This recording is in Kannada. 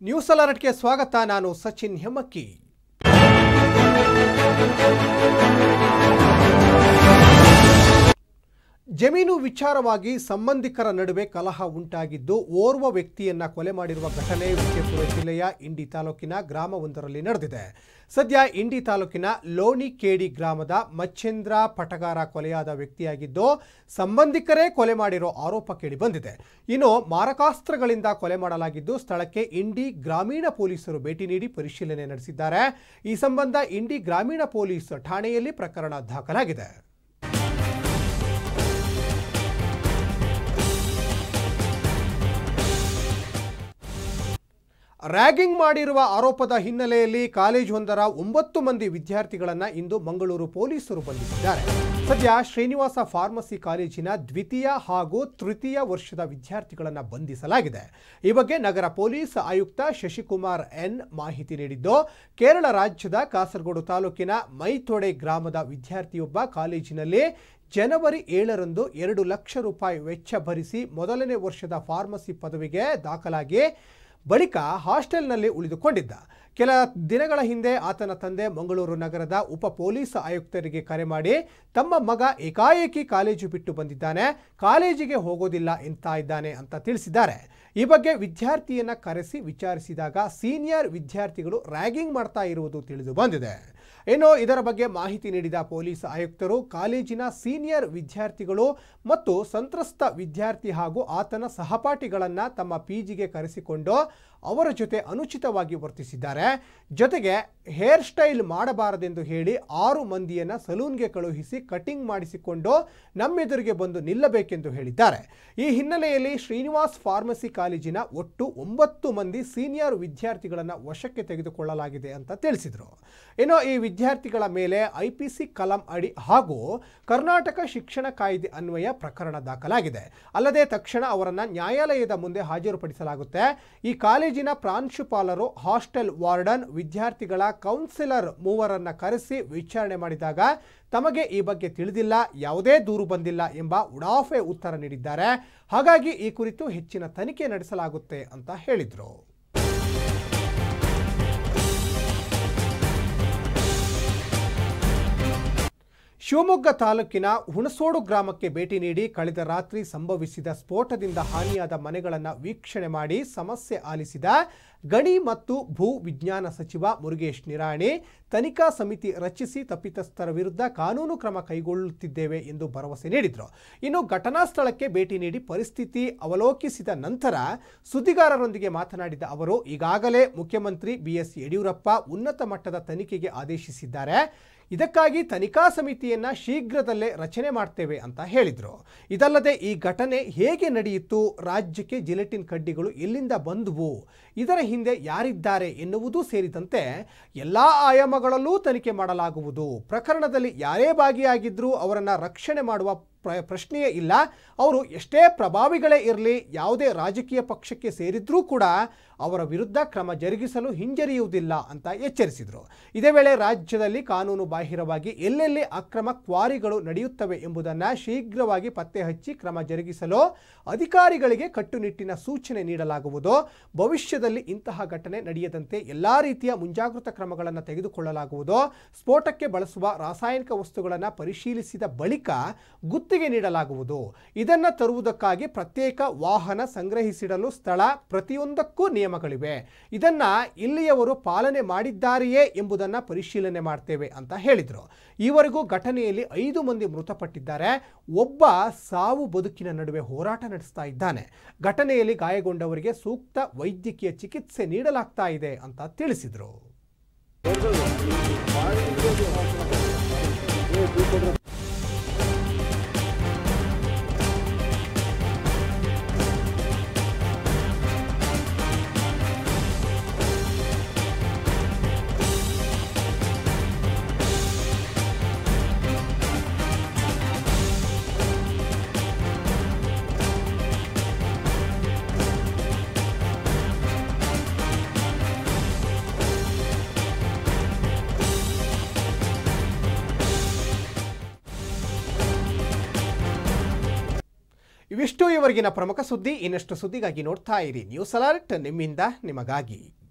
ನ್ಯೂಸ್ ಅಲರ್ಟ್ಗೆ ಸ್ವಾಗತ ನಾನು ಸಚಿನ್ ಹೆಮ್ಮಕ್ಕಿ ಜಮೀನು ವಿಚಾರವಾಗಿ ಸಂಬಂಧಿಕರ ನಡುವೆ ಕಲಹ ಉಂಟಾಗಿದ್ದು ಓರ್ವ ವ್ಯಕ್ತಿಯನ್ನ ಕೊಲೆ ಮಾಡಿರುವ ಘಟನೆ ವಿಜಯಪುರ ಜಿಲ್ಲೆಯ ಇಂಡಿ ತಾಲೂಕಿನ ಗ್ರಾಮವೊಂದರಲ್ಲಿ ನಡೆದಿದೆ ಸದ್ಯ ಇಂಡಿ ತಾಲೂಕಿನ ಲೋಣಿಕೇಡಿ ಗ್ರಾಮದ ಮಚ್ಚೇಂದ್ರ ಪಟಗಾರ ಕೊಲೆಯಾದ ವ್ಯಕ್ತಿಯಾಗಿದ್ದು ಸಂಬಂಧಿಕರೇ ಕೊಲೆ ಮಾಡಿರೋ ಆರೋಪ ಕೇಳಿಬಂದಿದೆ ಇನ್ನು ಮಾರಕಾಸ್ತ್ರಗಳಿಂದ ಕೊಲೆ ಮಾಡಲಾಗಿದ್ದು ಸ್ಥಳಕ್ಕೆ ಇಂಡಿ ಗ್ರಾಮೀಣ ಪೊಲೀಸರು ಭೇಟಿ ನೀಡಿ ಪರಿಶೀಲನೆ ನಡೆಸಿದ್ದಾರೆ ಈ ಸಂಬಂಧ ಇಂಡಿ ಗ್ರಾಮೀಣ ಪೊಲೀಸ್ ಠಾಣೆಯಲ್ಲಿ ಪ್ರಕರಣ ದಾಖಲಾಗಿದೆ ರ್ಯಾಗಿಂಗ್ ಮಾಡಿರುವ ಆರೋಪದ ಹಿನ್ನೆಲೆಯಲ್ಲಿ ಕಾಲೇಜೊಂದರ ಒಂಬತ್ತು ಮಂದಿ ವಿದ್ಯಾರ್ಥಿಗಳನ್ನು ಇಂದು ಮಂಗಳೂರು ಪೊಲೀಸರು ಬಂಧಿಸಿದ್ದಾರೆ ಸದ್ಯ ಶ್ರೀನಿವಾಸ ಫಾರ್ಮಸಿ ಕಾಲೇಜಿನ ದ್ವಿತೀಯ ಹಾಗೂ ತೃತೀಯ ವರ್ಷದ ವಿದ್ಯಾರ್ಥಿಗಳನ್ನು ಬಂಧಿಸಲಾಗಿದೆ ಈ ಬಗ್ಗೆ ನಗರ ಪೊಲೀಸ್ ಆಯುಕ್ತ ಶಶಿಕುಮಾರ್ ಎನ್ ಮಾಹಿತಿ ನೀಡಿದ್ದು ಕೇರಳ ರಾಜ್ಯದ ಕಾಸರಗೋಡು ತಾಲೂಕಿನ ಮೈತೊಡೆ ಗ್ರಾಮದ ವಿದ್ಯಾರ್ಥಿಯೊಬ್ಬ ಕಾಲೇಜಿನಲ್ಲಿ ಜನವರಿ ಏಳರಂದು ಎರಡು ಲಕ್ಷ ರೂಪಾಯಿ ವೆಚ್ಚ ಭರಿಸಿ ಮೊದಲನೇ ವರ್ಷದ ಫಾರ್ಮಸಿ ಪದವಿಗೆ ದಾಖಲಾಗಿ ಬಳಿಕ ಹಾಸ್ಟೆಲ್ನಲ್ಲಿ ಉಳಿದುಕೊಂಡಿದ್ದ ಕೆಲ ದಿನಗಳ ಹಿಂದೆ ಆತನ ತಂದೆ ಮಂಗಳೂರು ನಗರದ ಉಪ ಪೊಲೀಸ್ ಆಯುಕ್ತರಿಗೆ ಕರೆ ಮಾಡಿ ತಮ್ಮ ಮಗ ಏಕಾಏಕಿ ಕಾಲೇಜು ಬಿಟ್ಟು ಬಂದಿದ್ದಾನೆ ಕಾಲೇಜಿಗೆ ಹೋಗೋದಿಲ್ಲ ಎಂತ ಇದ್ದಾನೆ ಅಂತ ತಿಳಿಸಿದ್ದಾರೆ ಈ ಬಗ್ಗೆ ವಿದ್ಯಾರ್ಥಿಯನ್ನ ಕರೆಸಿ ವಿಚಾರಿಸಿದಾಗ ಸೀನಿಯರ್ ವಿದ್ಯಾರ್ಥಿಗಳು ರ್ಯಾಗಿಂಗ್ ಮಾಡ್ತಾ ಇರುವುದು ತಿಳಿದು ಬಂದಿದೆ ಇನ್ನು ಇದರ ಬಗ್ಗೆ ಮಾಹಿತಿ ನೀಡಿದ ಪೊಲೀಸ್ ಆಯುಕ್ತರು ಕಾಲೇಜಿನ ಸೀನಿಯರ್ ವಿದ್ಯಾರ್ಥಿಗಳು ಮತ್ತು ಸಂತ್ರಸ್ತ ವಿದ್ಯಾರ್ಥಿ ಹಾಗೂ ಆತನ ಸಹಪಾಠಿಗಳನ್ನು ತಮ್ಮ ಪಿಜಿಗೆ ಕರೆಸಿಕೊಂಡು ಅವರ ಜೊತೆ ಅನುಚಿತವಾಗಿ ವರ್ತಿಸಿದ್ದಾರೆ ಜೊತೆಗೆ ಹೇರ್ ಸ್ಟೈಲ್ ಮಾಡಬಾರದೆಂದು ಹೇಳಿ ಆರು ಮಂದಿಯನ್ನು ಸಲೂನ್ಗೆ ಕಳುಹಿಸಿ ಕಟಿಂಗ್ ಮಾಡಿಸಿಕೊಂಡು ನಮ್ಮೆದುರಿಗೆ ಬಂದು ನಿಲ್ಲಬೇಕೆಂದು ಹೇಳಿದ್ದಾರೆ ಈ ಹಿನ್ನೆಲೆಯಲ್ಲಿ ಶ್ರೀನಿವಾಸ್ ಫಾರ್ಮಸಿ ಕಾಲೇಜಿನ ಒಟ್ಟು ಒಂಬತ್ತು ಮಂದಿ ಸೀನಿಯರ್ ವಿದ್ಯಾರ್ಥಿಗಳನ್ನು ವಶಕ್ಕೆ ತೆಗೆದುಕೊಳ್ಳಲಾಗಿದೆ ಅಂತ ತಿಳಿಸಿದರು ಇನ್ನು ಈ ವಿದ್ಯಾರ್ಥಿಗಳ ಮೇಲೆ ಐಪಿಸಿ ಕಲಂ ಅಡಿ ಹಾಗೂ ಕರ್ನಾಟಕ ಶಿಕ್ಷಣ ಕಾಯ್ದೆ ಅನ್ವಯ ಪ್ರಕರಣ ದಾಖಲಾಗಿದೆ ಅಲ್ಲದೆ ತಕ್ಷಣ ಅವರನ್ನು ನ್ಯಾಯಾಲಯದ ಮುಂದೆ ಹಾಜರುಪಡಿಸಲಾಗುತ್ತೆ ಈ ಕಾಲೇಜಿನ ಪ್ರಾಂಶುಪಾಲರು ಹಾಸ್ಟೆಲ್ ವಾರ್ಡನ್ ವಿದ್ಯಾರ್ಥಿಗಳ ಕೌನ್ಸಿಲರ್ ಮೂವರನ್ನ ಕರೆಸಿ ವಿಚಾರಣೆ ಮಾಡಿದಾಗ ತಮಗೆ ಈ ಬಗ್ಗೆ ತಿಳಿದಿಲ್ಲ ಯಾವುದೇ ದೂರು ಬಂದಿಲ್ಲ ಎಂಬ ಉಡಾಫೆ ಉತ್ತರ ನೀಡಿದ್ದಾರೆ ಹಾಗಾಗಿ ಈ ಕುರಿತು ಹೆಚ್ಚಿನ ತನಿಖೆ ನಡೆಸಲಾಗುತ್ತೆ ಅಂತ ಹೇಳಿದರು ಶಿವಮೊಗ್ಗ ತಾಲೂಕಿನ ಹುಣಸೋಡು ಗ್ರಾಮಕ್ಕೆ ಭೇಟಿ ನೀಡಿ ಕಳೆದ ರಾತ್ರಿ ಸಂಭವಿಸಿದ ಸ್ಫೋಟದಿಂದ ಹಾನಿಯಾದ ಮನೆಗಳನ್ನು ವೀಕ್ಷಣೆ ಮಾಡಿ ಸಮಸ್ಯೆ ಆಲಿಸಿದ ಗಣಿ ಮತ್ತು ಭೂ ವಿಜ್ಞಾನ ಸಚಿವ ಮುರುಗೇಶ್ ನಿರಾಣಿ ತನಿಖಾ ಸಮಿತಿ ರಚಿಸಿ ತಪ್ಪಿತಸ್ಥರ ವಿರುದ್ಧ ಕಾನೂನು ಕ್ರಮ ಕೈಗೊಳ್ಳುತ್ತಿದ್ದೇವೆ ಎಂದು ಭರವಸೆ ನೀಡಿದರು ಇನ್ನು ಘಟನಾ ಸ್ಥಳಕ್ಕೆ ಭೇಟಿ ನೀಡಿ ಪರಿಸ್ಥಿತಿ ಅವಲೋಕಿಸಿದ ನಂತರ ಸುದ್ದಿಗಾರರೊಂದಿಗೆ ಮಾತನಾಡಿದ ಅವರು ಈಗಾಗಲೇ ಮುಖ್ಯಮಂತ್ರಿ ಬಿಎಸ್ ಯಡಿಯೂರಪ್ಪ ಉನ್ನತ ಮಟ್ಟದ ತನಿಖೆಗೆ ಆದೇಶಿಸಿದ್ದಾರೆ ಇದಕ್ಕಾಗಿ ತನಿಖಾ ಸಮಿತಿಯನ್ನ ಶೀಘ್ರದಲ್ಲೇ ರಚನೆ ಮಾಡ್ತೇವೆ ಅಂತ ಹೇಳಿದರು ಇದಲ್ಲದೆ ಈ ಘಟನೆ ಹೇಗೆ ನಡೆಯಿತು ರಾಜ್ಯಕ್ಕೆ ಜಿಲೆಟಿನ್ ಕಡ್ಡಿಗಳು ಎಲ್ಲಿಂದ ಬಂದುವು ಇದರ ಹಿಂದೆ ಯಾರಿದ್ದಾರೆ ಎನ್ನುವುದೂ ಸೇರಿದಂತೆ ಎಲ್ಲ ಆಯಾಮಗಳಲ್ಲೂ ತನಿಖೆ ಮಾಡಲಾಗುವುದು ಪ್ರಕರಣದಲ್ಲಿ ಯಾರೇ ಭಾಗಿಯಾಗಿದ್ರೂ ಅವರನ್ನು ರಕ್ಷಣೆ ಮಾಡುವ ಪ್ರ ಪ್ರಶ್ನೆಯೇ ಇಲ್ಲ ಅವರು ಎಷ್ಟೇ ಪ್ರಭಾವಿಗಳೇ ಇರಲಿ ಯಾವುದೇ ರಾಜಕೀಯ ಪಕ್ಷಕ್ಕೆ ಸೇರಿದ್ರೂ ಕೂಡ ಅವರ ವಿರುದ್ಧ ಕ್ರಮ ಜರುಗಿಸಲು ಹಿಂಜರಿಯುವುದಿಲ್ಲ ಅಂತ ಎಚ್ಚರಿಸಿದರು ಇದೇ ವೇಳೆ ರಾಜ್ಯದಲ್ಲಿ ಕಾನೂನು ಬಾಹಿರವಾಗಿ ಎಲ್ಲೆಲ್ಲಿ ಅಕ್ರಮ ಕ್ವಾರಿಗಳು ನಡೆಯುತ್ತವೆ ಎಂಬುದನ್ನು ಶೀಘ್ರವಾಗಿ ಪತ್ತೆ ಹಚ್ಚಿ ಕ್ರಮ ಜರುಗಿಸಲು ಅಧಿಕಾರಿಗಳಿಗೆ ಕಟ್ಟುನಿಟ್ಟಿನ ಸೂಚನೆ ನೀಡಲಾಗುವುದು ಭವಿಷ್ಯದಲ್ಲಿ ಇಂತಹ ಘಟನೆ ನಡೆಯದಂತೆ ಎಲ್ಲ ರೀತಿಯ ಮುಂಜಾಗೃತಾ ಕ್ರಮಗಳನ್ನು ತೆಗೆದುಕೊಳ್ಳಲಾಗುವುದು ಸ್ಫೋಟಕ್ಕೆ ಬಳಸುವ ರಾಸಾಯನಿಕ ವಸ್ತುಗಳನ್ನು ಪರಿಶೀಲಿಸಿದ ಬಳಿಕ ಗುತ್ತಿಗೆ ನೀಡಲಾಗುವುದು ಇದನ್ನು ತರುವುದಕ್ಕಾಗಿ ಪ್ರತ್ಯೇಕ ವಾಹನ ಸಂಗ್ರಹಿಸಿಡಲು ಸ್ಥಳ ಪ್ರತಿಯೊಂದಕ್ಕೂ ನಿಯಮಗಳಿವೆ ಇದನ್ನ ಇಲ್ಲಿಯವರು ಪಾಲನೆ ಮಾಡಿದ್ದಾರೆಯೇ ಎಂಬುದನ್ನು ಪರಿಶೀಲನೆ ಮಾಡ್ತೇವೆ ಅಂತ ಹೇಳಿದರು ಈವರೆಗೂ ಘಟನೆಯಲ್ಲಿ ಐದು ಮಂದಿ ಮೃತಪಟ್ಟಿದ್ದಾರೆ ಒಬ್ಬ ಸಾವು ಬದುಕಿನ ನಡುವೆ ಹೋರಾಟ ನಡೆಸ್ತಾ ಇದ್ದಾನೆ ಘಟನೆಯಲ್ಲಿ ಗಾಯಗೊಂಡವರಿಗೆ ಸೂಕ್ತ ವೈದ್ಯಕೀಯ ಚಿಕಿತ್ಸೆ ನೀಡಲಾಗ್ತಾ ಇದೆ ಅಂತ ತಿಳಿಸಿದರು ಇವಿಷ್ಟು ಇವರೆಗಿನ ಪ್ರಮುಖ ಸುದ್ದಿ ಇನ್ನಷ್ಟು ಸುದ್ದಿಗಾಗಿ ನೋಡ್ತಾ ಇರಿ ನ್ಯೂಸ್ ಅಲರ್ಟ್ ನಿಮ್ಮಿಂದ ನಿಮಗಾಗಿ